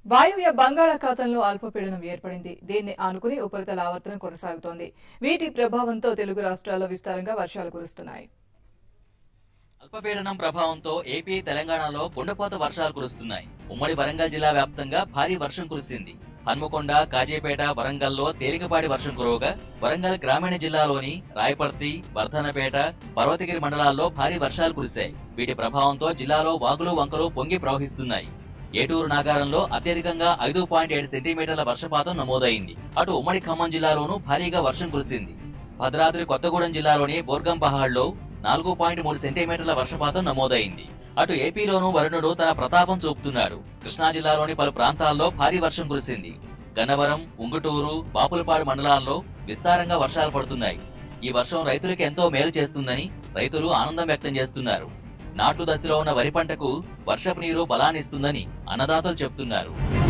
వాయువ్య బంగాళాఖాతంలో అల్పపీడనం ఏర్పడింది దీన్ని ఆనుకుని ఉపరితల ఆవర్తనం కొనసాగుతోంది వీటి ప్రభావంతో తెలుగు రాష్ట్రాల్లో విస్తారంగా వర్షాలు కురుస్తున్నాయి అల్పపీడనం ప్రభావంతో ఏపీ తెలంగాణలో కుండపోత వర్షాలు కురుస్తున్నాయి ఉమ్మడి వరంగల్ జిల్లా వ్యాప్తంగా భారీ వర్షం కురిసింది హన్మకొండ కాజీపేట వరంగల్లో తేలికపాటి వర్షం కురవగా వరంగల్ గ్రామీణ జిల్లాలోని రాయపర్తి వర్ధనపేట పర్వతగిరి మండలాల్లో భారీ వర్షాలు కురిశాయి వీటి ప్రభావంతో జిల్లాలో వాగులు వంకలు పొంగి ప్రవహిస్తున్నాయి ఏటూరు నాగారంలో అత్యధికంగా ఐదు పాయింట్ ఏడు సెంటీమీటర్ల వర్షపాతం నమోదైంది అటు ఉమ్మడి ఖమ్మం జిల్లాలోనూ భారీగా వర్షం కురిసింది భద్రాద్రి కొత్తగూడెం జిల్లాలోని బోర్గం పహాడ్లో నాలుగు పాయింట్ మూడు సెంటీమీటర్ల వర్షపాతం నమోదైంది అటు ఏపీలోనూ వరుణుడు తన ప్రతాపం చూపుతున్నాడు కృష్ణా జిల్లాలోని పలు ప్రాంతాల్లో భారీ వర్షం కురిసింది గన్నవరం ఉంగుటూరు బాపులపాడు మండలాల్లో విస్తారంగా వర్షాలు పడుతున్నాయి ఈ వర్షం రైతులకు ఎంతో మేలు చేస్తుందని రైతులు ఆనందం వ్యక్తం చేస్తున్నారు నాటు దశలో ఉన్న వరి పంటకు వర్షపు నీరు బలాన్నిస్తుందని అన్నదాతలు చెబుతున్నారు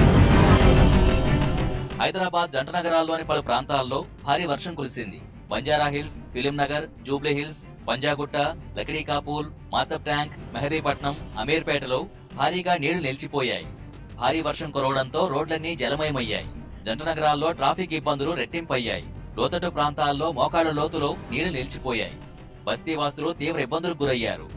హైదరాబాద్ జంట నగరాల్లోని పలు ప్రాంతాల్లో భారీ వర్షం కురిసింది బంజారా హిల్స్ ఫిలిం నగర్ జూబ్లీ హిల్స్ పంజాగుట్ట లకడీకాపూల్ మాసబ్ ట్యాంక్ మెహదీపట్నం అమీర్పేటలో భారీగా నీళ్లు నిలిచిపోయాయి భారీ వర్షం కురవడంతో రోడ్లన్నీ జలమయమయ్యాయి జంట నగరాల్లో ట్రాఫిక్ ఇబ్బందులు రెట్టింపయ్యాయి లోతట్టు ప్రాంతాల్లో మోకాళ్ల లోతులో నీళ్లు నిలిచిపోయాయి బస్తీవాసులు తీవ్ర ఇబ్బందులకు గురయ్యారు